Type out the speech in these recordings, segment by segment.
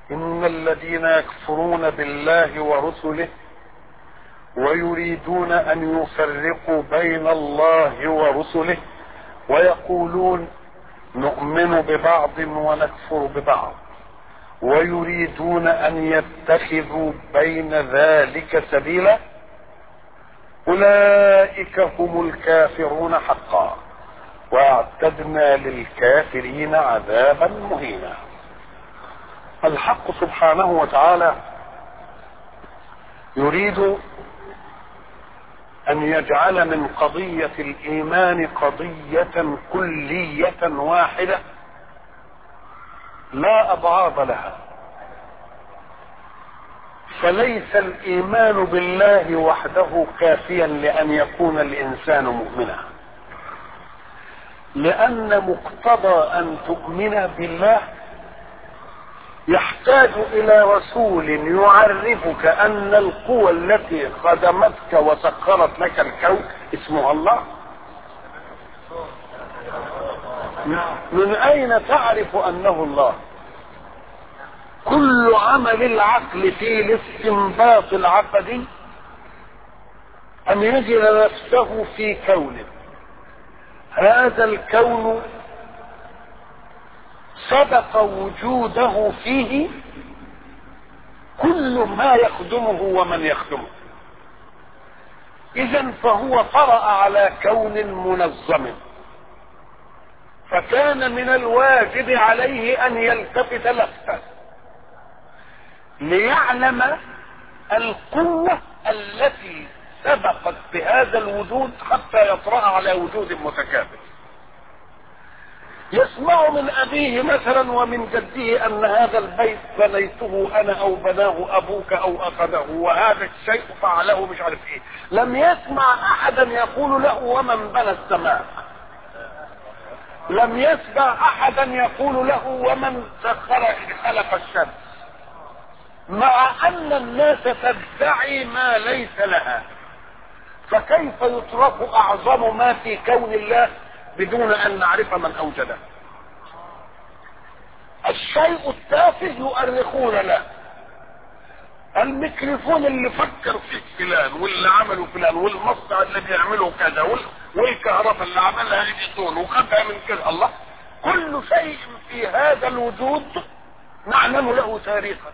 إن الذين يكفرون بالله ورسله ويريدون أن يفرقوا بين الله ورسله ويقولون نؤمن ببعض ونكفر ببعض ويريدون أن يتخذوا بين ذلك سبيلا أولئك هم الكافرون حقا واعتدنا للكافرين عذابا مهينا الحق سبحانه وتعالى يريد ان يجعل من قضيه الايمان قضيه كليه واحده لا ابعاد لها فليس الايمان بالله وحده كافيا لان يكون الانسان مؤمنا لان مقتضى ان تؤمن بالله يحتاج الى رسول يعرفك ان القوى التي خدمتك وسخرت لك الكون اسمها الله من اين تعرف انه الله كل عمل العقل في الاستنباط العقدي ان يجد نفسه في كون هذا الكون سبق وجوده فيه كل ما يخدمه ومن يخدمه اذا فهو طرا على كون منظم فكان من الواجب عليه ان يلتفت لفته ليعلم القوه التي سبقت بهذا الوجود حتى يطرا على وجود متكامل يسمع من أبيه مثلا ومن جده أن هذا البيت بنيته أنا أو بناه أبوك أو أخذه وهذا الشيء فعله مش عارف إيه لم يسمع أحدا يقول له ومن بنى السماء لم يسمع أحدا يقول له ومن سخر خلق الشمس مع أن الناس تدعي ما ليس لها فكيف يترك أعظم ما في كون الله بدون ان نعرف من اوجده الشيء التافه يؤرخون له الميكروفون اللي فكر فيه فلان واللي عمله فلان والمصنع اللي بيعمله كذا والكهرباء اللي عملها اديسون وخدها من كده الله كل شيء في هذا الوجود نعلم له تاريخا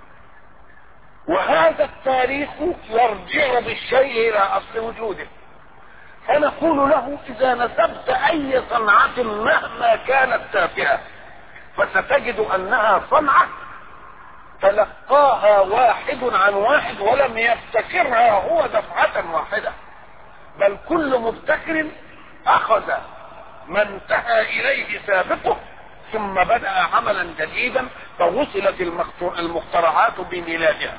وهذا التاريخ يرجع بالشيء الى اصل وجوده فنقول له اذا نسبت اي صنعة مهما كانت تافهة فستجد انها صنعة تلقاها واحد عن واحد ولم يبتكرها هو دفعة واحدة بل كل مبتكر اخذ ما انتهى اليه سابقه ثم بدأ عملا جديدا فوصلت المخترعات بميلادها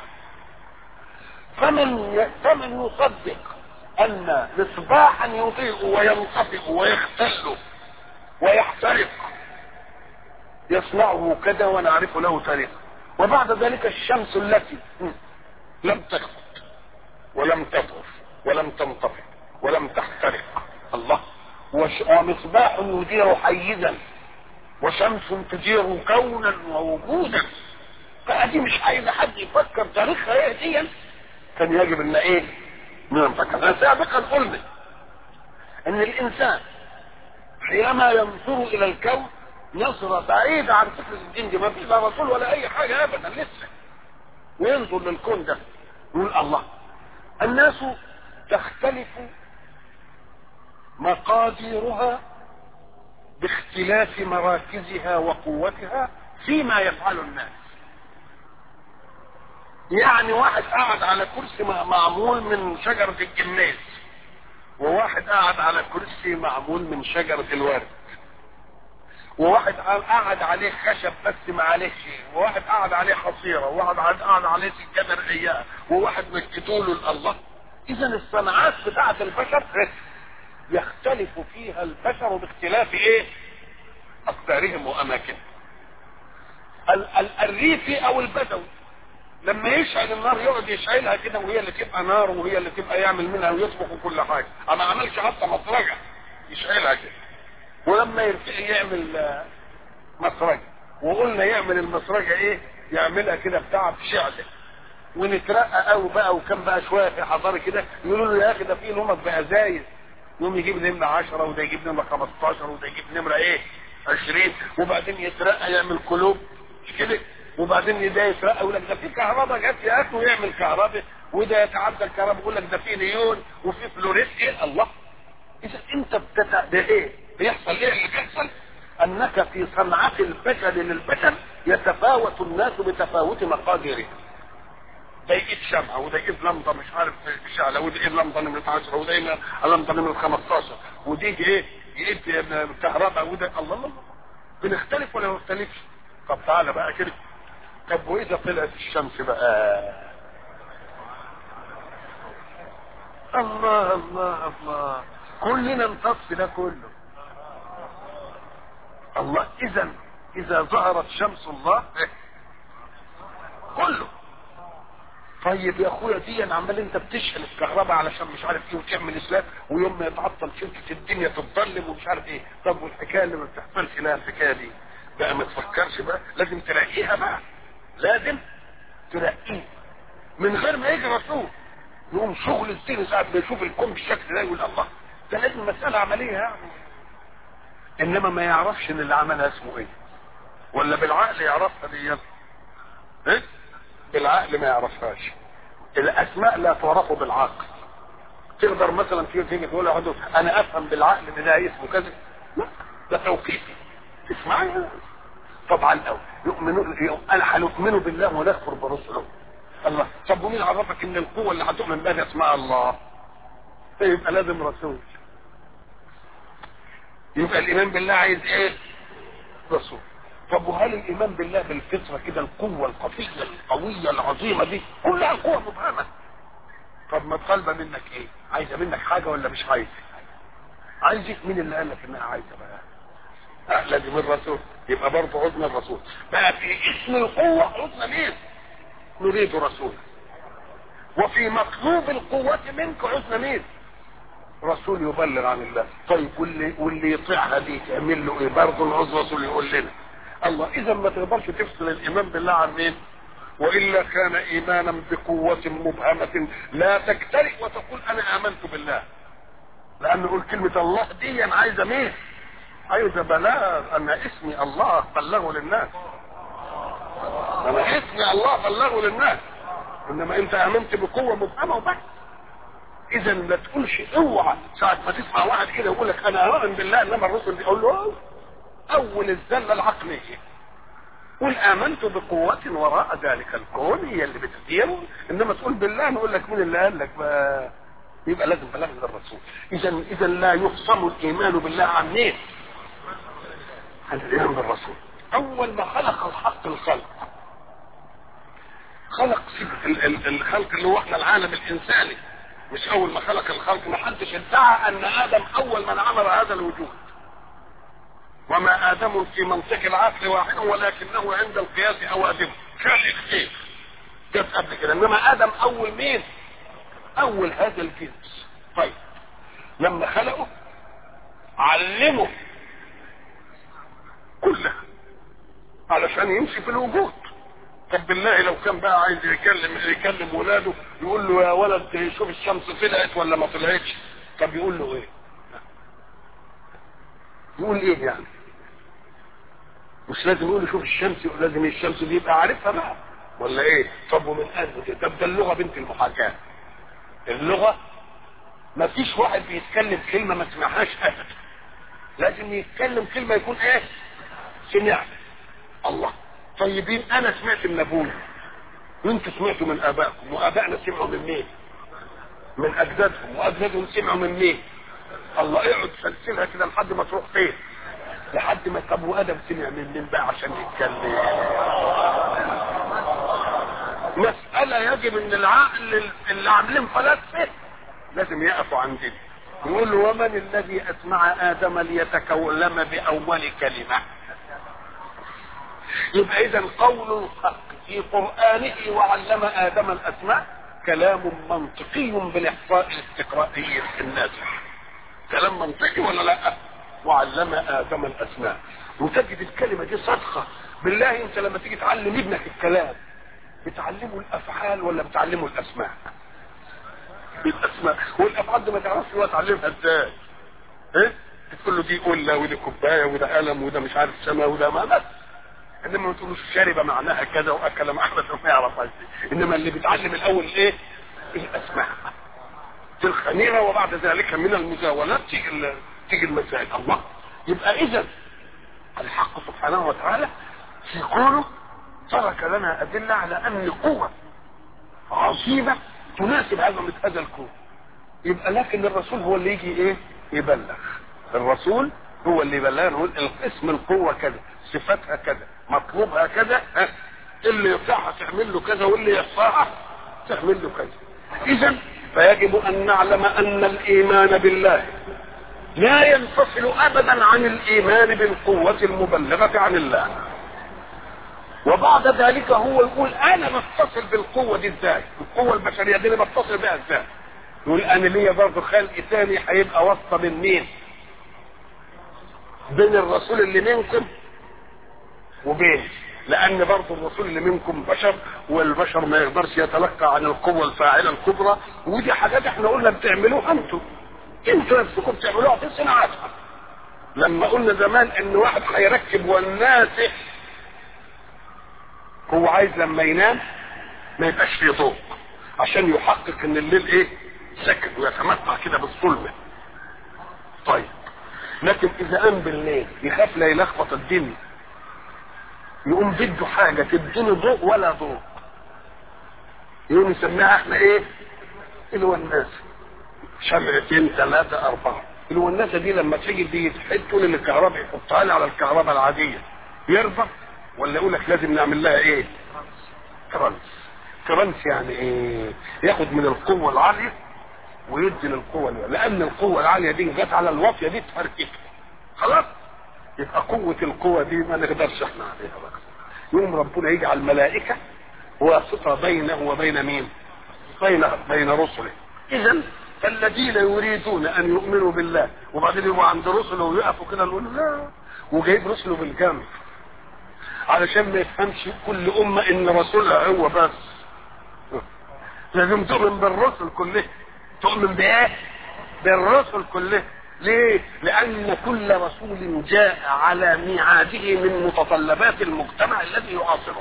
فمن فمن يصدق ان مصباحا يضيء وينطفئ ويختل ويحترق يصنعه كذا ونعرف له تاريخ وبعد ذلك الشمس التي لم تخفت ولم تطرف ولم تنطفئ ولم تحترق الله ومصباح يدير حيزا وشمس تدير كونا ووجودا فادي مش عايز حد يفكر تاريخها ايه دي كان يجب ان ايه نعم فكذا سابقا قلنا ان الانسان حينما ينظر الى الكون نظرة بعيدة عن فكرة الدين دي ما فيش لا رسول ولا اي حاجة ابدا لسه وينظر للكون ده يقول الله الناس تختلف مقاديرها باختلاف مراكزها وقوتها فيما يفعل الناس يعني واحد قاعد على كرسي معمول من شجرة الجناز وواحد قاعد على كرسي معمول من شجرة الورد وواحد قاعد عليه خشب بس ما عليه شيء وواحد قاعد عليه حصيرة وواحد قاعد عليه سجادة رقيقة وواحد مكتوله الله اذا الصناعات بتاعة البشر يختلف فيها البشر باختلاف ايه اقدارهم واماكنهم الريفي او البدوي لما يشعل النار يقعد يشعلها كده وهي اللي تبقى نار وهي اللي تبقى يعمل منها ويطبخ وكل حاجه ما عملش حتى مطرقه يشعلها كده ولما يرتقي يعمل مسرجه وقلنا يعمل المسرجة ايه يعملها كده بتاع بشعله ونترقى قوي بقى وكان بقى شويه في حضاره كده يقولوا له يا اخي ده في نمط بقى زايد يوم يجيب نمره 10 وده يجيب نمره 15 وده يجيب نمره ايه 20 وبعدين يترقى يعمل قلوب مش كده وبعدين ده يترقى يقول لك ده في كهرباء جت يا اخي ويعمل كهرباء وده يتعدى الكهرباء يقول لك ده في نيون وفي فلوريس ايه الله اذا انت بتتع... ده ايه بيحصل ايه اللي بيحصل انك في صنعة البشر للبشر يتفاوت الناس بتفاوت مقاديرهم ده يجيب شمعة وده يجيب لمضة مش عارف شعلة وده يجيب لمضة نمرة 10 وده يجيب لمضة نمرة 15 ودي يجي ايه يجيب كهرباء وده الله الله بنختلف ولا ما نختلفش طب تعالى بقى كده طب واذا طلعت الشمس بقى الله الله الله كلنا نطفي ده كله الله اذا اذا ظهرت شمس الله كله طيب يا اخويا دي عمال انت بتشحن الكهرباء علشان مش عارف ايه وتعمل اسلام ويوم ما يتعطل شركه الدنيا تتظلم ومش عارف ايه طب والحكايه اللي ما بتحصلش لها الحكايه دي بقى ما تفكرش بقى لازم تلاقيها بقى لازم تلاقيه من غير ما يجي رسول يقوم شغل الدين ساعه ما يشوف الكون بالشكل ده يقول الله ده لازم مساله عمليه يعني انما ما يعرفش ان اللي عملها اسمه ايه ولا بالعقل يعرفها دي ايه بالعقل ما يعرفهاش الاسماء لا تعرف بالعقل تقدر مثلا تيجي تيجي تقول له انا افهم بالعقل ان ده اسمه كذا لا ده توقيفي تسمعني طبعا الاول يؤمنون انا هنؤمن بالله ونكفر برسله الله طب ومين عرفك ان القوه اللي هتؤمن بها اسمها الله يبقى لازم رسول يبقى الايمان بالله عايز ايه رسول طب وهل الايمان بالله بالفطره كده القوه القويه القويه العظيمه دي كلها قوه مبهمه طب ما طالبه منك ايه عايزه منك حاجه ولا مش عايزه عايزك مين اللي قال لك انها عايزه بقى أه لازم الرسول يبقى برضه عدنا الرسول بقى في اسم القوه عدنا مين نريد رسولا وفي مطلوب القوة منك عدنا مين رسول يبلغ عن الله طيب واللي واللي يطيعها دي تعمل له ايه برضه العز رسول يقول لنا الله اذا ما تقدرش تفصل الايمان بالله عن مين والا كان ايمانا بقوة مبهمة لا تجترئ وتقول انا امنت بالله لان نقول كلمة الله دي عايزة مين عايزة بلاغ ان اسمي الله بلغه للناس انا اسمي الله بلغه للناس انما انت امنت بقوة مبهمة وبس اذا ما تقولش اوعى ساعة ما تسمع واحد كده يقول لك انا اؤمن بالله انما الرسل دي اقول له اول الزلة العقلية قل امنت بقوة وراء ذلك الكون هي اللي بتديره انما تقول بالله نقول لك مين اللي قال لك بقى يبقى لازم بلاغ الرسول اذا اذا لا يفصل الايمان بالله عن مين عن الايمان بالرسول اول ما خلق الحق الخلق خلق الخلق اللي هو احنا العالم الانساني مش اول ما خلق الخلق ما حدش ادعى ان ادم اول من عمل هذا الوجود وما ادم في منطق العقل واحد ولكنه عند القياس اوادم خالق كيف جت قبل كده انما ادم اول مين اول هذا الجنس طيب لما خلقه علمه كلها علشان يمشي في الوجود طب بالله لو كان بقى عايز يكلم يكلم ولاده يقول له يا ولد شوف الشمس طلعت ولا ما طلعتش طب يقول له ايه يقول ايه يعني مش لازم يقول شوف الشمس لازم الشمس دي يبقى عارفها بقى ولا ايه طب ومن قلبه طب ده اللغه بنت المحاكاه اللغه ما فيش واحد بيتكلم كلمه ما سمعهاش ابدا لازم يتكلم كلمه يكون ايه سمعها الله طيبين انا سمعت من ابويا وانتوا سمعتوا من ابائكم وابائنا سمعوا من مين من اجدادهم واجدادهم سمعوا من مين الله اقعد سلسلها كده لحد ما تروح فين لحد ما طب وادم سمع من مين بقى عشان يتكلم مسألة يجب ان العقل اللي عاملين فلاسفة لازم يقفوا عندنا يقول ومن الذي اسمع ادم ليتكلم باول كلمه يبقى اذا قول الحق في قرآنه وعلم آدم الأسماء كلام منطقي بالإحصاء الاستقرائي النازح كلام منطقي ولا لا وعلم آدم الأسماء وتجد الكلمة دي صدقة بالله انت لما تيجي تعلم ابنك الكلام بتعلمه الافعال ولا بتعلمه الاسماء الاسماء والافعال دي ما تعرفش هو تعلمها ازاي ايه تقول له دي قله ودي كوبايه وده قلم وده مش عارف سما وده ما بس انما ما تقولوش شرب معناها كذا واكل معناها ما يعرفهاش انما اللي بيتعلم الاول ايه الاسماء الخميره وبعد ذلك من المزاولات تيجي تيجي المسائل الله يبقى اذا الحق سبحانه وتعالى في قوله ترك لنا ادله على ان قوه عظيمه تناسب عظمه هذا الكون يبقى لكن الرسول هو اللي يجي ايه يبلغ الرسول هو اللي يبلغ نقول اسم القوه كذا صفاتها كذا مطلوبها كذا ها اللي يطيعها تعمل له كذا واللي يحصاها تعمل له كذا اذا فيجب ان نعلم ان الايمان بالله لا ينفصل ابدا عن الايمان بالقوه المبلغه عن الله وبعد ذلك هو يقول انا بتصل بالقوه دي ازاي القوه البشريه دي انا بتصل بها ازاي يقول انا ليا برضه خلق تاني هيبقى واسطه بين مين بين الرسول اللي منكم وبين لان برضه الرسول اللي منكم بشر والبشر ما يقدرش يتلقى عن القوه الفاعله الكبرى ودي حاجات احنا قلنا بتعملوها انتم انتوا نفسكم بتعملوها في صناعتها لما قلنا زمان ان واحد هيركب والناسخ هو عايز لما ينام ما يبقاش فيه ضوء عشان يحقق ان الليل ايه سكت ويتمتع كده بالظلمه طيب لكن اذا قام بالليل يخاف لا يلخبط الدنيا يقوم بده حاجه تديني ضوء ولا ضوء يقوم يسميها احنا ايه الوناسه شمعتين ثلاثه اربعه الوناسه دي لما تيجي دي تحطوا لي الكهرباء يحطها لي على الكهرباء العاديه يرضى ولا يقول لك لازم نعمل لها ايه ترانس ترانس يعني ايه ياخد من القوه العاليه ويدي للقوه العالية. لان القوه العاليه دي جت على الواطيه دي تفركك خلاص يبقى قوه القوه دي ما نقدرش احنا عليها بقى يوم ربنا يجعل الملائكه واسطه بينه وبين مين بين بين رسله اذا فالذين يريدون ان يؤمنوا بالله وبعدين يبقوا عند رسله ويقفوا كده نقول لا وجايب رسله بالجنب علشان ما يفهمش كل امه ان رسولها هو بس لازم تؤمن بالرسل كلها تؤمن بايه بالرسل كلها ليه لان كل رسول جاء على ميعاده من متطلبات المجتمع الذي يعاصره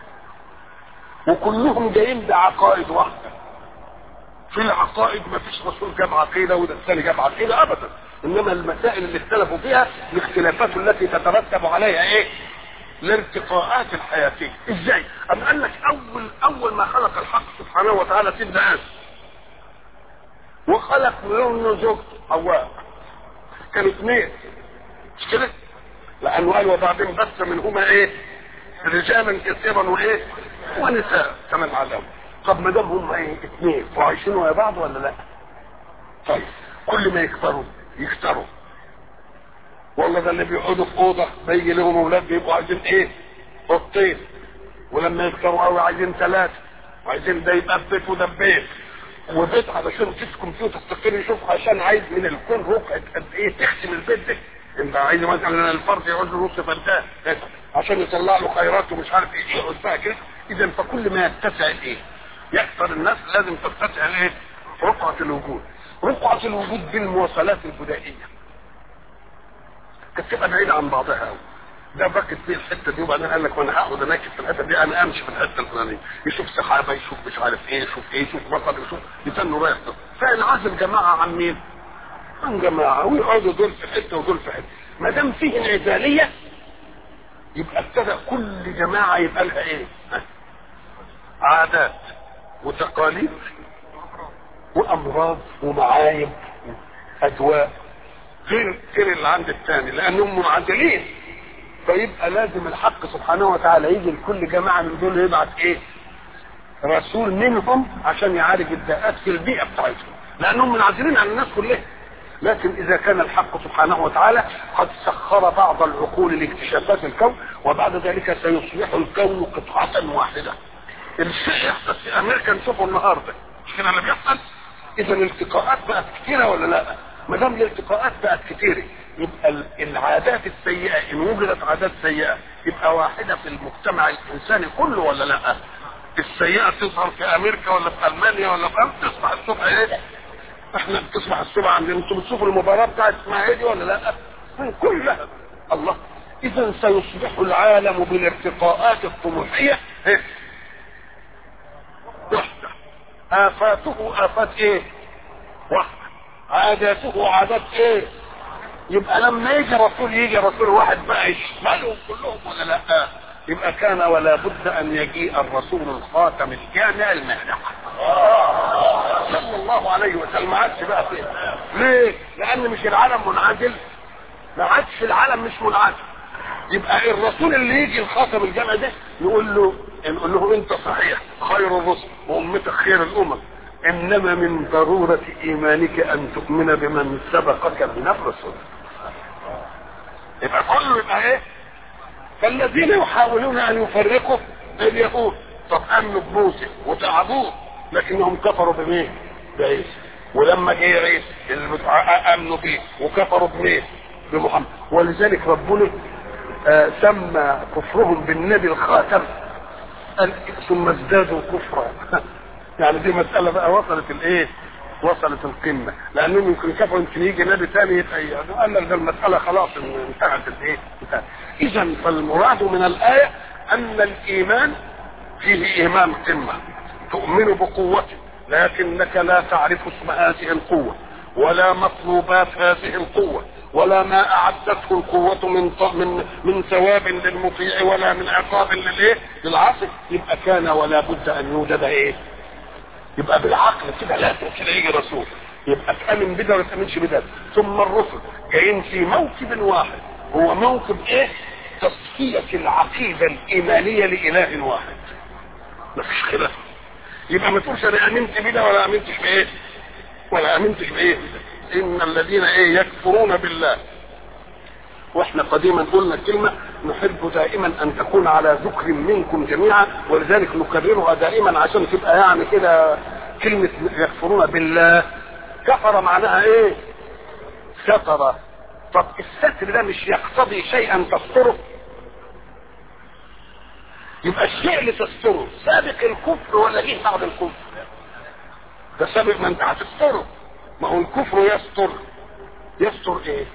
وكلهم جايين بعقائد واحده في العقائد ما فيش رسول جاب عقيده وده الثاني جاب عقيده ابدا انما المسائل اللي اختلفوا فيها الاختلافات التي تترتب عليها ايه الارتقاءات الحياتيه ازاي ام قال لك اول اول ما خلق الحق سبحانه وتعالى سيدنا ادم وخلق منه زوجته حواء كانوا اثنين مش كده لانه قال وبعدين بث منهما ايه رجالا كثيرا وايه ونساء كمان علم طب ما دام هم ايه اثنين وعايشين ويا بعض ولا لا طيب كل ما يكبروا يكتروا والله ده اللي بيقعدوا في اوضه بيجي لهم اولاد بيبقوا عايزين ايه اوضتين ولما يكتروا قوي عايزين ثلاثه وعايزين ده يبقى في بيت وده في بيت وبيت علشان كيس كمبيوتر تقدر يشوف عشان عايز من الكون رقعه قد ايه تختم البيت ده انت عايز مثلا الفرد يقعد له نص فدان عشان يطلع له خيرات ومش عارف ايه يقعد فيها كده اذا فكل ما يتسع الايه يكثر الناس لازم تتسع الايه رقعه الوجود رقعه الوجود بالمواصلات البدائيه كانت تبقى بعيده عن بعضها قوي ده باكت فيه الحته دي وبعدين قال لك وانا هقعد اناكد في الحته دي انا امشي في الحته الفلانيه يشوف سحابه يشوف مش عارف ايه يشوف ايه يشوف مطر يشوف يتنوا رايح فينعزل جماعه عن مين؟ عن جماعه ويقعدوا دول في حته ودول في حته ما دام فيه انعزاليه يبقى ابتدى كل جماعه يبقى لها ايه؟ عادات وتقاليد وامراض ومعايب ادواء غير غير اللي عند الثاني لانهم منعزلين فيبقى لازم الحق سبحانه وتعالى يجي لكل جماعه من دول يبعت ايه؟ رسول منهم عشان يعالج الداءات في البيئه بتاعتهم لانهم منعزلين عن الناس كلها لكن اذا كان الحق سبحانه وتعالى قد سخر بعض العقول لاكتشافات الكون وبعد ذلك سيصبح الكون قطعه واحده الشيء يحدث في امريكا نشوفه النهارده مش كده اللي بيحصل اذا الالتقاءات بقت كثيره ولا لا ما دام الالتقاءات بقت كتيره يبقى ال- العادات السيئه ان وجدت عادات سيئه يبقى واحده في المجتمع الانساني كله ولا لا؟ السيئه تظهر في امريكا ولا في المانيا ولا في تصبح الصبح ايه؟ احنا بتصبح الصبح عندنا انتم بتشوفوا المباراه بتاعت اسمها ايه دي ولا لا؟ كلها الله اذا سيصبح العالم بالارتقاءات الطموحيه إيه؟ وحده افاته افات ايه؟ وحده عاداته عادات ايه؟ يبقى لما يجي رسول يجي رسول واحد بقى يشملهم كلهم ولا لا؟ يبقى كان ولا بد ان يجيء الرسول الخاتم الجامع المهدح صلى الله عليه وسلم ما عادش بقى فين ليه؟ لان مش العالم منعزل ما عادش العالم مش منعزل يبقى الرسول اللي يجي الخاتم الجامع ده نقول له نقول له انت صحيح خير الرسل وامتك خير الامم انما من ضروره ايمانك ان تؤمن بمن سبقك من الرسل يبقى كله يبقى ايه فالذين يحاولون ان يفرقوا اليهود طب امنوا بموسى وتعبوه لكنهم كفروا بمين؟ بعيسى ولما جه عيسى اللي بتوع- امنوا بيه وكفروا بمين؟ بمحمد ولذلك ربنا آه سمى كفرهم بالنبي الخاتم قال ثم ازدادوا كفرا يعني دي مساله بقى وصلت الايه؟ وصلت القمه لانهم يمكن كفروا يمكن يجي نبي ثاني يبقى يعني قال لك ده المساله خلاص انتهت الايه؟ انتهت اذا فالمراد من الايه ان الايمان فيه ايمان قمه تؤمن بقوته لكنك لا تعرف اسم هذه القوه ولا مطلوبات هذه القوه ولا ما اعدته القوه من ط- من من ثواب للمطيع ولا من عقاب للايه؟ للعاصي يبقى كان ولا بد ان يوجد ايه؟ يبقى بالعقل كده لازم كده يجي رسول يبقى تامن بده ولا تامنش بده ثم الرسل جايين في موكب واحد هو موكب ايه؟ تصفيه العقيده الايمانيه لاله واحد مفيش خلاف يبقى ما تقولش انا امنت بده ولا امنتش بايه؟ ولا امنتش بايه؟ ان الذين ايه يكفرون بالله واحنا قديما قلنا كلمة نحب دائما ان تكون على ذكر منكم جميعا ولذلك نكررها دائما عشان تبقى يعني كده كلمة يكفرون بالله كفر معناها ايه ستر طب الستر ده مش يقتضي شيئا تستره يبقى الشيء اللي تستره سابق الكفر ولا جه بعد الكفر ده سابق ما انت هتستره ما هو الكفر يستر يستر ايه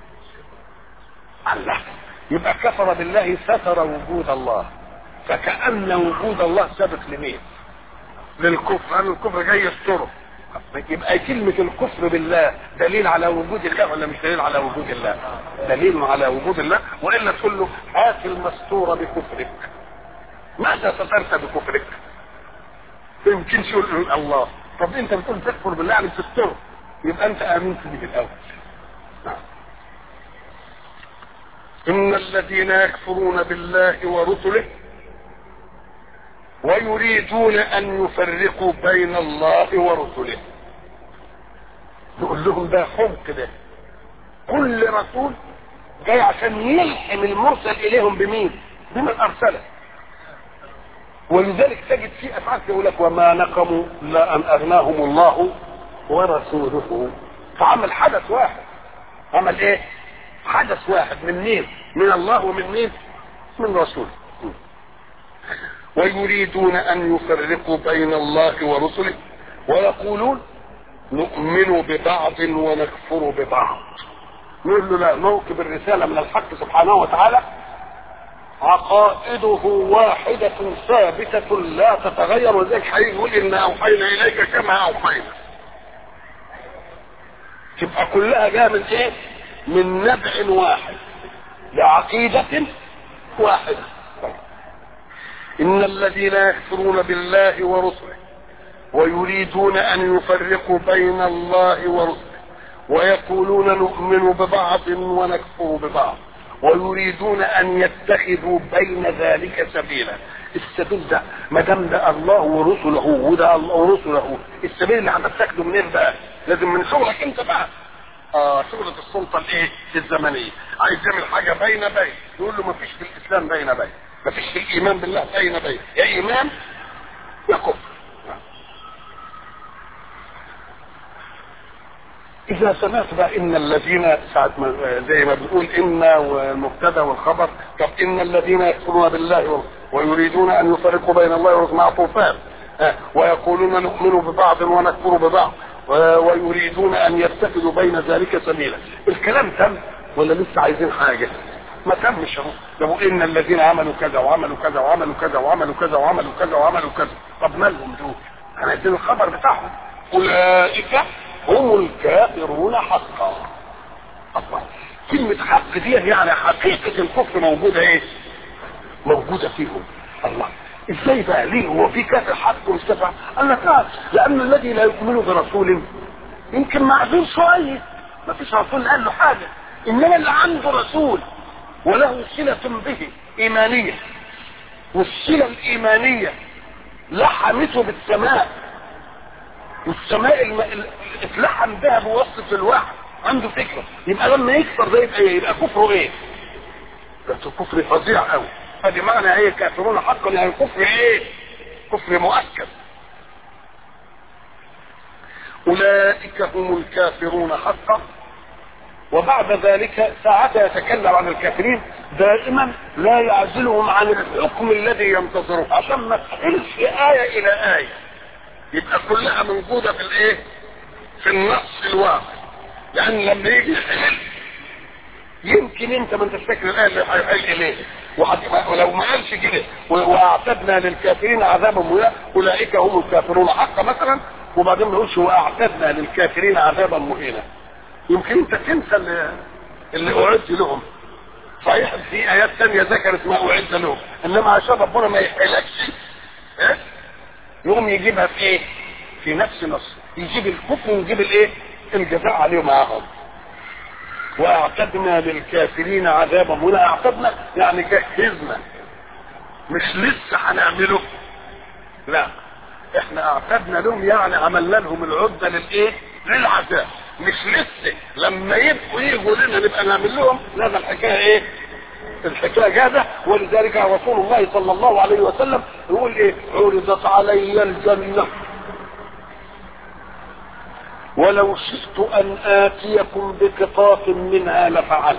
الله يبقى كفر بالله ستر وجود الله فكأن وجود الله سابق لمين للكفر لأن الكفر جاي يستره يبقى كلمة الكفر بالله دليل على وجود الله ولا مش دليل على وجود الله دليل على وجود الله وإلا تقول له هات المستور بكفرك ماذا سترت بكفرك ما يمكنش يقول الله طب انت بتقول تكفر بالله يعني تستره يبقى انت امنت به الاول نعم. إن الذين يكفرون بالله ورسله ويريدون أن يفرقوا بين الله ورسله نقول لهم ده حمق ده كل رسول جاي عشان يلحم المرسل إليهم بمين؟ بمن أرسله ولذلك تجد في أفعال يقول لك وما نقموا إلا أن أغناهم الله ورسوله فعمل حدث واحد عمل إيه؟ حدث واحد من مين من الله ومن مين من رسوله ويريدون ان يفرقوا بين الله ورسله ويقولون نؤمن ببعض ونكفر ببعض نقول له لا موكب الرسالة من الحق سبحانه وتعالى عقائده واحدة ثابتة لا تتغير وذلك هيقول إنا أوحينا إليك كما أوحينا تبقى كلها جايه من ايه؟ من نبع واحد لعقيدة واحدة إن الذين يكفرون بالله ورسله ويريدون أن يفرقوا بين الله ورسله ويقولون نؤمن ببعض ونكفر ببعض ويريدون أن يتخذوا بين ذلك سبيلا السبيل ده ما دام ده الله ورسله وده الله ورسله السبيل اللي هتتخذه منين بقى؟ لازم من شغلك انت بقى اه شغلة السلطة الايه؟ الزمنية عايز يعمل حاجة بين بين يقول له ما فيش في الاسلام بين بين ما فيش في الايمان بالله بين بين يا ايمان يا كفر اذا سمعت بقى ان الذين ساعة ما زي ما بنقول ان والمبتدا والخبر طب ان الذين يكفرون بالله ويريدون ان يفرقوا بين الله ورسوله معطوفان ويقولون نؤمن ببعض ونكفر ببعض ويريدون ان يتخذوا بين ذلك سبيلا الكلام تم ولا لسه عايزين حاجه ما تمش اهو لو ان الذين عملوا كذا وعملوا كذا وعملوا كذا وعملوا كذا وعملوا كذا وعملوا كذا طب مالهم دول انا عايزين الخبر بتاعهم اولئك هم الكافرون حقا الله كلمة حق دي يعني حقيقة الكفر موجودة ايه موجودة فيهم الله ازاي بقى ليه هو في كافر حق مستفع قال لك لا لان الذي لا يؤمن برسول يمكن معذور شوية ما فيش رسول قال له حاجة انما اللي عنده رسول وله صلة به ايمانية والصلة الايمانية لحمته بالسماء والسماء الم... اتلحم بها بواسطة الوحي عنده فكرة يبقى لما يكفر ده يبقى ايه يبقى كفره ايه ده كفر فظيع قوي فدي معنى ايه كافرون حقا يعني كفر ايه كفر مؤكد اولئك هم الكافرون حقا وبعد ذلك ساعتها يتكلم عن الكافرين دائما لا يعزلهم عن الحكم الذي ينتظره عشان ما تحلش آية إلى آية يبقى كلها موجودة في الإيه؟ في النص الواقع يعني لما يجي يحل يمكن انت ما انتش فاكر الايه اللي هيحل اليه ولو ما قالش كده واعتدنا للكافرين عذابا مهينا اولئك هم الكافرون حقا مثلا وبعدين ما يقولش واعتدنا للكافرين عذابا مهينا يمكن انت تنسى اللي, اللي اعد لهم صحيح في ايات ثانيه ذكرت ما اعد لهم انما عشان ربنا ما يحرقكش ايه يقوم يجيبها في ايه في نفس نص يجيب الكفر ويجيب الايه الجزاء عليهم معاهم واعتدنا للكافرين عذابا هنا اعتدنا يعني جهزنا مش لسه هنعمله لا احنا اعتدنا لهم يعني عملنا لهم العده للايه للعذاب مش لسه لما يبقوا يجوا لنا نبقى نعمل لهم لا ده الحكايه ايه الحكايه جاده ولذلك رسول الله صلى الله عليه وسلم يقول ايه عرضت علي الجنه ولو شئت ان اتيكم بقطاف منها لفعلت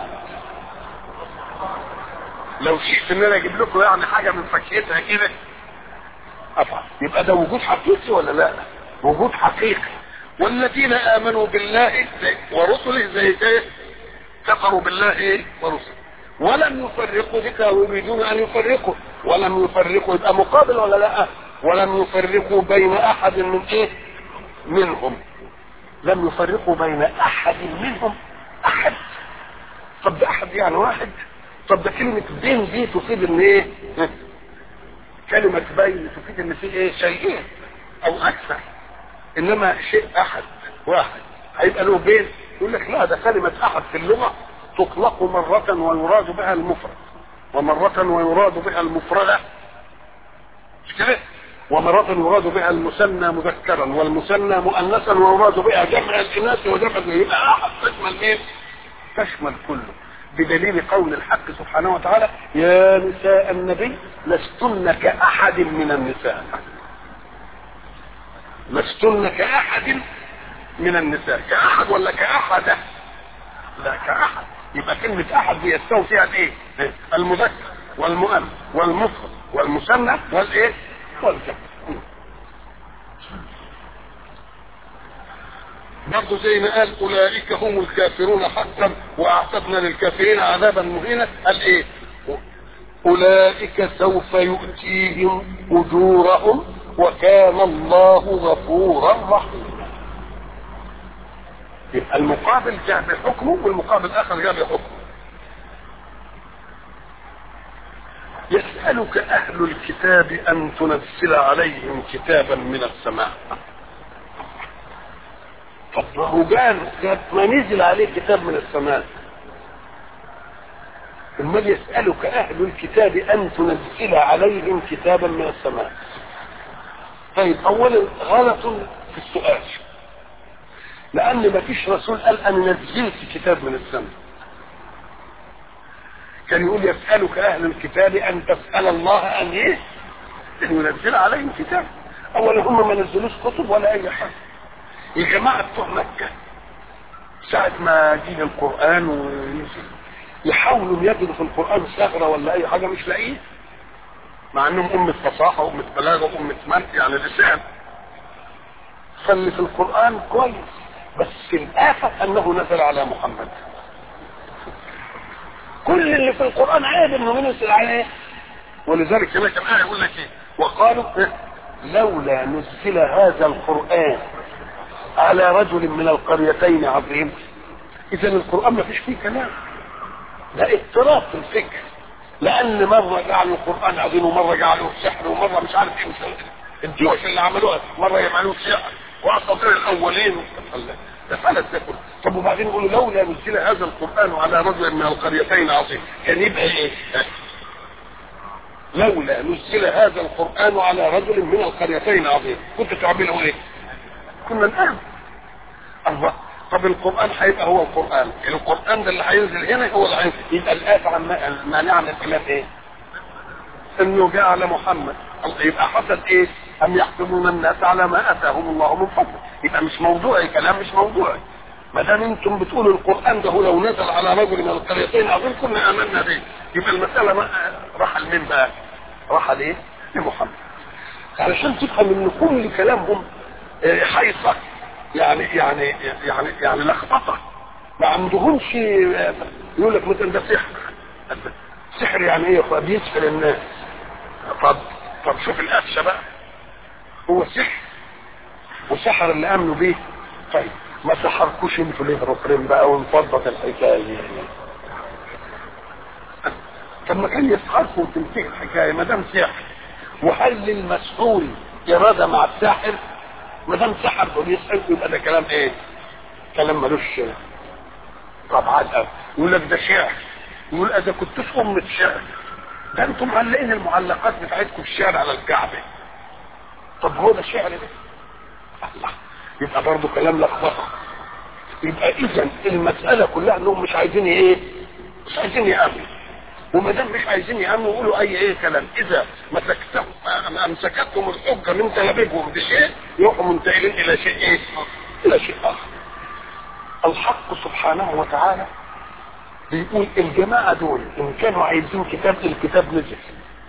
لو شئت ان انا اجيب لكم يعني حاجه من فاكهتها كده افعل يبقى ده وجود حقيقي ولا لا وجود حقيقي والذين امنوا بالله ورسله زي كده كفروا بالله ورسله ولم يفرقوا بك ويريدون ان يفرقوا ولم يفرقوا يبقى مقابل ولا لا ولم يفرقوا بين احد من ايه منهم لم يفرقوا بين احد منهم احد طب ده احد يعني واحد طب ده كلمة بين دي تفيد ان ايه كلمة بين تفيد ان في ايه شيئين او اكثر انما شيء احد واحد هيبقى له بين يقول لك لا ده كلمة احد في اللغة تطلق مرة ويراد بها المفرد ومرة ويراد بها المفردة مش كده ومرة يراد بها المثنى مذكرا والمثنى مؤنثا ويراد بها جمع الاناث وجمع يبقى احد تشمل مين؟ تشمل كله بدليل قول الحق سبحانه وتعالى يا نساء النبي لستن كأحد من النساء لستن كأحد من النساء كأحد ولا كأحدة لا كأحد يبقى كلمة أحد بيستوي فيها الإيه؟ المذكر والمؤنث والمفرد والمثنى والإيه؟ والجمع برضه زي ما قال اولئك هم الكافرون حقا واعتدنا للكافرين عذابا مهينا قال ايه اولئك سوف يؤتيهم اجورهم وكان الله غفورا رحيما يبقى المقابل جاء بحكمه والمقابل الاخر جاء بحكمه يسألك أهل الكتاب أن تنزل عليهم كتابا من السماء طب ما هو جان ما نزل عليه كتاب من السماء امال يسألك أهل الكتاب أن تنزل عليهم كتابا من السماء طيب أولا غلط في السؤال لأن ما فيش رسول قال أنا نزلت كتاب من السماء كان يقول يسألك أهل الكتاب أن تسأل الله أن إيه؟ أن ينزل عليهم كتاب أولا هم ما نزلوش كتب ولا أي حاجة الجماعة بتوع مكة ساعة ما يجي القرآن وينزل يحاولوا يجدوا في القرآن ثغرة ولا أي حاجة مش لاقيه مع انهم أمة فصاحة وأمة بلاغة وأمة منطق يعني لسان فاللي في القرآن كويس بس الآفة أنه نزل على محمد كل اللي في القرآن عيب انه ينزل عليه ولذلك هناك الآية يقول لك ايه وقالوا إيه؟ لولا نزل هذا القرآن على رجل من القريتين عظيم اذا القرآن ما فيش فيه كلام ده اضطراب في الفكر لان مرة جعلوا القرآن عظيم ومرة جعلوه سحر ومرة مش عارف ايه مش الجيوش اللي عملوها مرة يعملوه سحر واساطير الاولين ده فلت ده كله طب وبعدين يقولوا لولا نزل هذا القرآن على رجل من القريتين عظيم كان يبقى ايه لولا نزل هذا القرآن على رجل من القريتين عظيم كنت تعملوا ايه كنا نقام الله طب القرآن هيبقى هو القرآن القرآن ده اللي هينزل هنا هو اللي هينزل يبقى الآية عن مانع من الكلام ايه انه جاء على محمد يبقى حصل ايه ام يحكمون الناس على ما اتاهم الله من فضله يبقى مش موضوعي كلام مش موضوعي ما دام انتم بتقولوا القران ده لو نزل على رجل من القريتين اظن كنا امنا به يبقى المساله ما راح لمين بقى؟ راح لايه؟ لمحمد علشان تفهم ان كل كلامهم حيصه يعني يعني يعني يعني لخبطه ما عندهمش يقول لك مثلا ده سحر سحر يعني ايه بيسحر الناس طب طب شوف القفشه بقى هو سحر وسحر اللي امنوا بيه طيب ما سحركوش انتوا ليه ركرين بقى ونفضت الحكايه دي طب ما كان يسحركم وتنتهي الحكايه ما دام سحر وهل للمسحور اراده مع الساحر ما دام سحر وبيسحركم يبقى ده كلام ايه؟ كلام ملوش طبعا يقول لك ده شعر يقول اذا كنتوش امه شعر ده انتم معلقين المعلقات بتاعتكم في الشعر على الكعبه طب هو ده شعر ده الله يبقى برضه كلام لخبطه يبقى اذا المساله كلها انهم مش عايزين ايه مش عايزين يامنوا وما دام مش عايزين يامنوا يقولوا اي ايه كلام اذا مسكتهم امسكتهم الحجه من تلابيبهم بشيء يروحوا منتقلين الى شيء ايه الى شيء اخر الحق سبحانه وتعالى بيقول الجماعة دول إن كانوا عايزين كتاب الكتاب نزل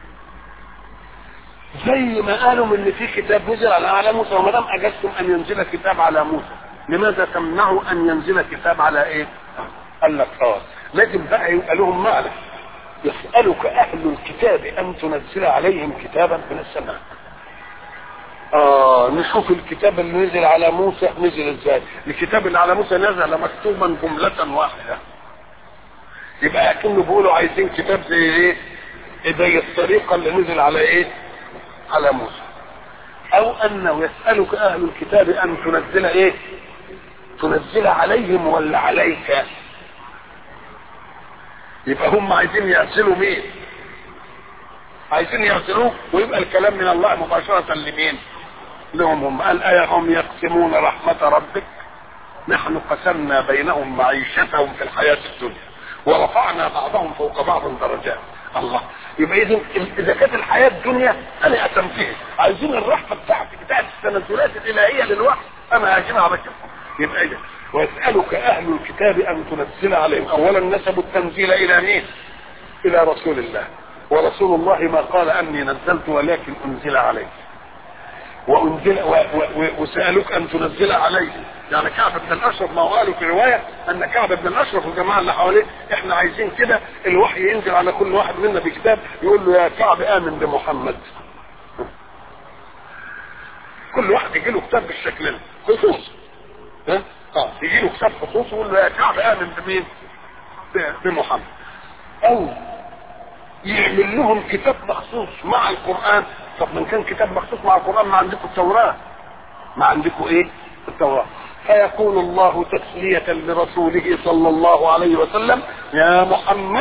زي ما قالوا ان في كتاب نزل على على موسى وما دام اجزتم ان ينزل كتاب على موسى لماذا تمنعوا ان ينزل كتاب على ايه؟ قال لك اه لازم بقى يبقى لهم معنى يسألك أهل الكتاب أن تنزل عليهم كتابا من السماء آه نشوف الكتاب اللي نزل على موسى نزل ازاي الكتاب اللي على موسى نزل مكتوبا جملة واحدة يبقى اكنه بيقولوا عايزين كتاب زي ايه زي الطريقة اللي نزل على ايه على موسى او انه يسألك اهل الكتاب ان تنزل ايه تنزل عليهم ولا عليك يبقى هم عايزين يرسلوا مين عايزين يرسلوه ويبقى الكلام من الله مباشرة لمين لهم هم قال أيا هم يقسمون رحمة ربك نحن قسمنا بينهم معيشتهم في الحياة الدنيا ورفعنا بعضهم فوق بعض درجات الله يبقى اذا اذا كانت الحياه الدنيا انا اتمتها عايزين الرحمه بتاعتي بتاعت التنزلات الالهيه للوحي انا هاجمها على كده يبقى اذا ويسالك اهل الكتاب ان تنزل عليهم اولا نسبوا التنزيل الى مين؟ الى رسول الله ورسول الله ما قال اني نزلت ولكن انزل عليه وانزل و و وسالوك ان تنزل عليه يعني كعب بن الاشرف ما هو قالوا في روايه ان كعب بن الاشرف والجماعه اللي حواليه احنا عايزين كده الوحي ينزل على كل واحد منا بكتاب يقول له يا كعب امن بمحمد كل واحد يجي له كتاب بالشكل ده خصوص ها اه يجي له كتاب خصوص ويقول له يا كعب امن بمين بمحمد او يعمل لهم كتاب مخصوص مع القران طب من كان كتاب مخصوص مع القران ما عندكم التوراه ما عندكم ايه التوراه فيقول الله تسلية لرسوله صلى الله عليه وسلم يا محمد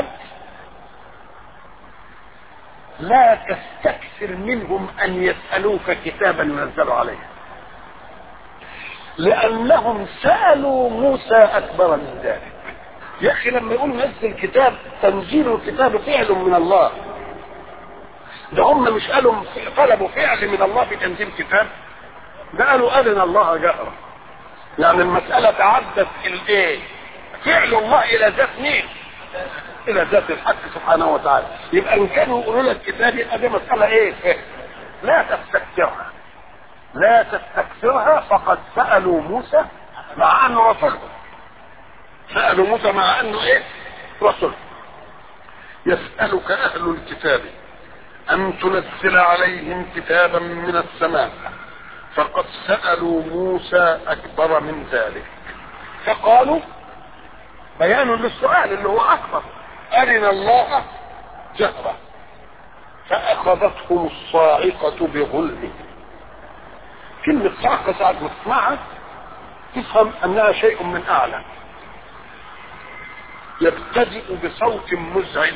لا تستكثر منهم ان يسألوك كتابا ينزل عليه لانهم سألوا موسى اكبر من ذلك يا اخي لما يقول نزل كتاب تنزيل الكتاب فعل من الله ده هم مش قالوا طلبوا فعل من الله في تنزيل كتاب ده قالوا أذن الله جهرا يعني المسألة تعدت الايه فعل الله الى ذات مين الى ذات الحق سبحانه وتعالى يبقى ان كانوا يقولوا لك كتاب يبقى دي مسألة ايه لا تستكثرها لا تستكثرها فقد سألوا موسى مع انه رسول سألوا موسى مع انه ايه رسول يسألك اهل الكتاب ان تنزل عليهم كتابا من السماء فقد سألوا موسى اكبر من ذلك فقالوا بيان للسؤال اللي هو اكبر ارنا الله جهرة فاخذتهم الصاعقة بظلمهم كلمة صاعقة ساعة ما تسمعها تفهم انها شيء من اعلى يبتدئ بصوت مزعج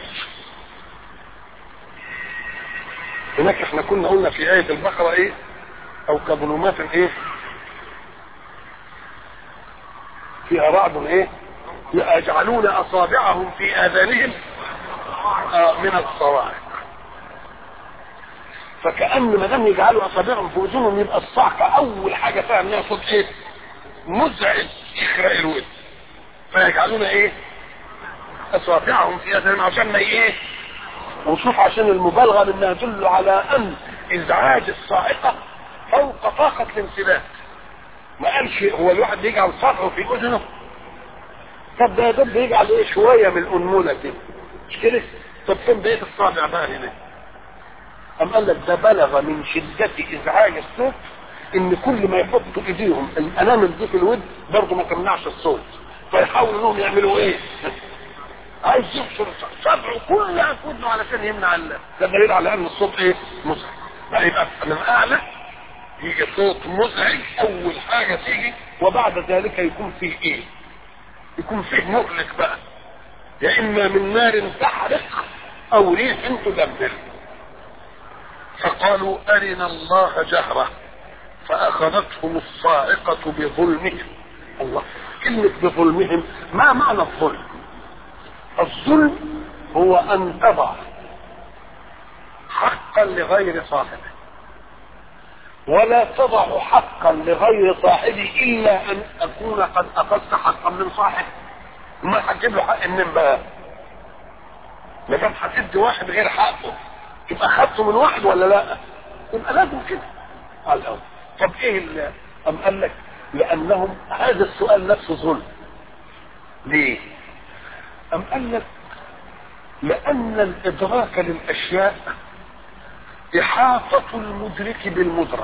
هناك احنا كنا قلنا في آية البقرة ايه او كظلمات ايه فيها رعد ايه يجعلون اصابعهم في اذانهم آه من الصواعق فكأن ما دام يجعلوا اصابعهم في اذنهم يبقى الصعقة اول حاجة فيها انها صوت ايه مزعج يخرق الود فيجعلون ايه اصابعهم في اذانهم عشان ما ايه وشوف عشان المبالغة منها تدل على ان ازعاج الصاعقة فوق طاقة الانسداد ما قالش هو الواحد يجعل صبعه في اذنه طب ده ده بيجعل ايه شوية من الانمولة كده مش كده طب فين بقية الصابع بقى هنا ام قال لك ده بلغ من شدة ازعاج الصوت ان كل ما يحطوا ايديهم الانامل دي في الود برضه ما تمنعش الصوت فيحاولوا انهم يعملوا ايه عايز يحشر صبعه كلها في ودنه علشان يمنع ال... ده دليل على ان الصوت ايه مزعج يبقى من اعلى يجي صوت مزعج اول حاجه تيجي وبعد ذلك يكون فيه ايه يكون فيه مهلك بقى يا اما من نار تحرق او ريح تدمر فقالوا ارنا الله جهره فاخذتهم الصاعقه بظلمهم الله كلمه بظلمهم ما معنى الظلم الظلم هو ان تضع حقا لغير صاحبه ولا تضع حقا لغير صاحبه الا ان اكون قد اخذت حقا من صاحبه ما هتجيب له حق منين بقى ما دام هتدي واحد غير حقه يبقى اخذته من واحد ولا لا يبقى لازم كده على الاول طب ايه اللي ام قال لك لانهم هذا السؤال نفسه ظلم ليه ام قال لك لان الادراك للاشياء احاطة المدرك بالمدرك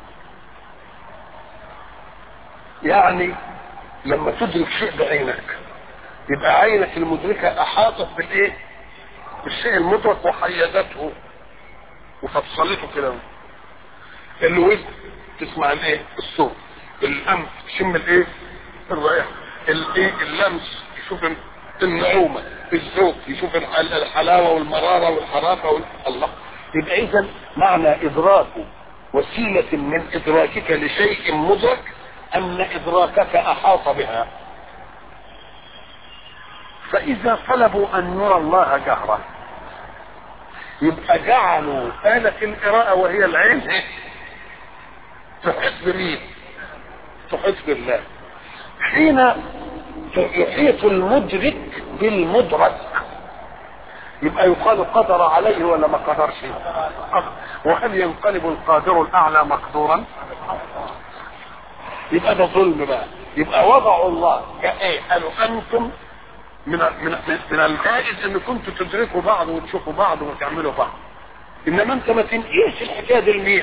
يعني لما تدرك شيء بعينك يبقى عينك المدركة احاطت بالايه بالشيء المدرك وحيدته وفصلته كده الود تسمع الايه الصوت الانف تشم الايه الرائحه الايه اللمس يشوف النعومه الذوق يشوف الحلاوه والمراره والحرافه وال... الله يبقى اذا معنى ادراك وسيله من ادراكك لشيء مدرك ان ادراكك احاط بها فاذا طلبوا ان يرى الله جهره يبقى جعلوا آلة القراءة وهي العين تحيط بمين؟ تحيط بالله حين يحيط المدرك بالمدرك يبقى يقال قدر عليه ولا ما قدرش وهل ينقلب القادر الاعلى مقدورا يبقى ده ظلم بقى يبقى وضعوا الله كايه قالوا انتم من من من الجائز ان كنتوا تدركوا بعض وتشوفوا بعض وتعملوا بعض انما انت ما تنقيش الحكايه دي لمين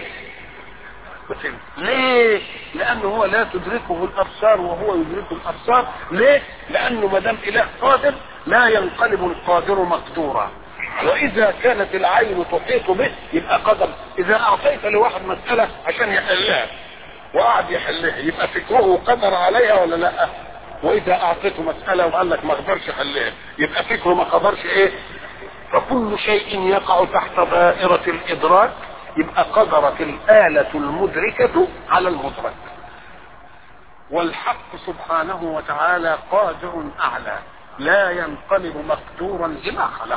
ليه؟ لأنه هو لا تدركه الأبصار وهو يدرك الأبصار، ليه؟ لأنه ما دام إله قادر لا ينقلب القادر مقدورا. وإذا كانت العين تحيط به يبقى قدر، إذا أعطيت لواحد مسألة عشان يحلها وقعد يحلها يبقى فكره قدر عليها ولا لا؟ وإذا أعطيته مسألة وقال لك ما قدرش يحلها يبقى فكره ما قدرش إيه؟ فكل شيء يقع تحت دائرة الإدراك يبقى قدرت الآلة المدركة على المدرك والحق سبحانه وتعالى قادر أعلى لا ينقلب مقدورا لما خلق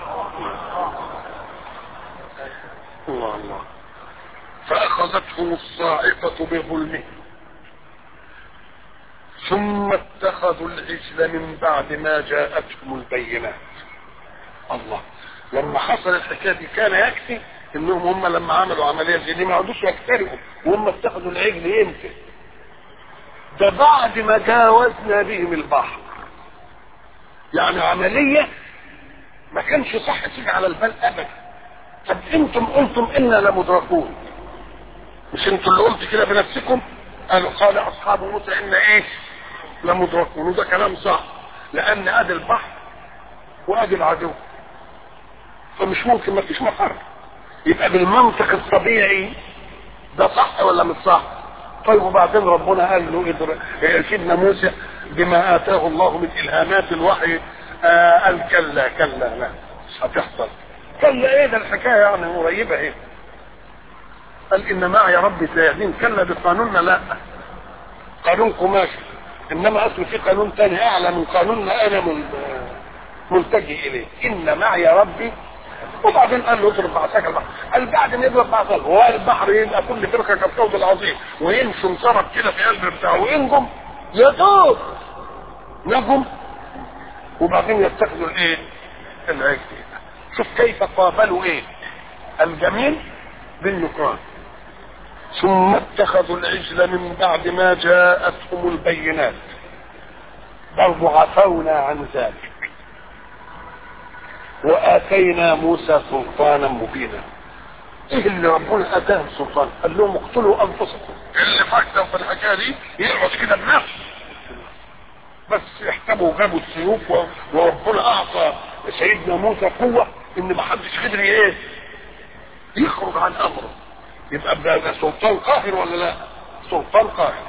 الله الله فأخذتهم الصاعقة بظلمهم ثم اتخذوا العجل من بعد ما جاءتهم البينات الله لما حصل الحكايه دي كان يكفي انهم هم لما عملوا عمليه زي دي ما عندوش يكترثوا وهم اتخذوا العجل يمكن ده بعد ما جاوزنا بهم البحر يعني عمليه ما كانش صح تيجي على البال ابدا طب انتم قلتم انا لمدركون مش انتوا اللي قلت كده بنفسكم قالوا قال اصحاب موسى ان ايه لمدركون وده كلام صح لان ادي البحر وادي العدو فمش ممكن ما فيش مفر يبقى بالمنطق الطبيعي ده صح ولا مش صح طيب وبعدين ربنا قال له ادر... سيدنا موسى بما اتاه الله من الهامات الوحي آه قال كلا كلا لا مش هتحصل كلا ايه ده الحكايه يعني قريبه ايه قال ان معي ربي سيهدين كلا بقانوننا لا قانون قماشي انما اصل في قانون تاني اعلى من قانوننا انا من ملتجئ اليه ان معي ربي وبعدين قال له اضرب بعصاك البحر قال بعد ما يضرب بعصاك هو البحر يبقى كل فرقه كالكوز العظيم ويمشي انصرف كده في قلب بتاعه وينجم يا دوب نجم وبعدين يتخذوا الايه؟ العجل شوف كيف قابلوا ايه؟ الجميل بالنكران ثم اتخذوا العجل من بعد ما جاءتهم البينات برضو عفونا عن ذلك واتينا موسى سلطانا مبينا ايه اللي ربنا اتاه السلطان قال لهم اقتلوا انفسكم اللي فكر في الحكايه دي يقعد كده بنفسه بس يحسبوا جابوا السيوف وربنا اعطى سيدنا موسى قوه ان ما حدش قدر ايه يخرج عن امره يبقى ده سلطان قاهر ولا لا سلطان قاهر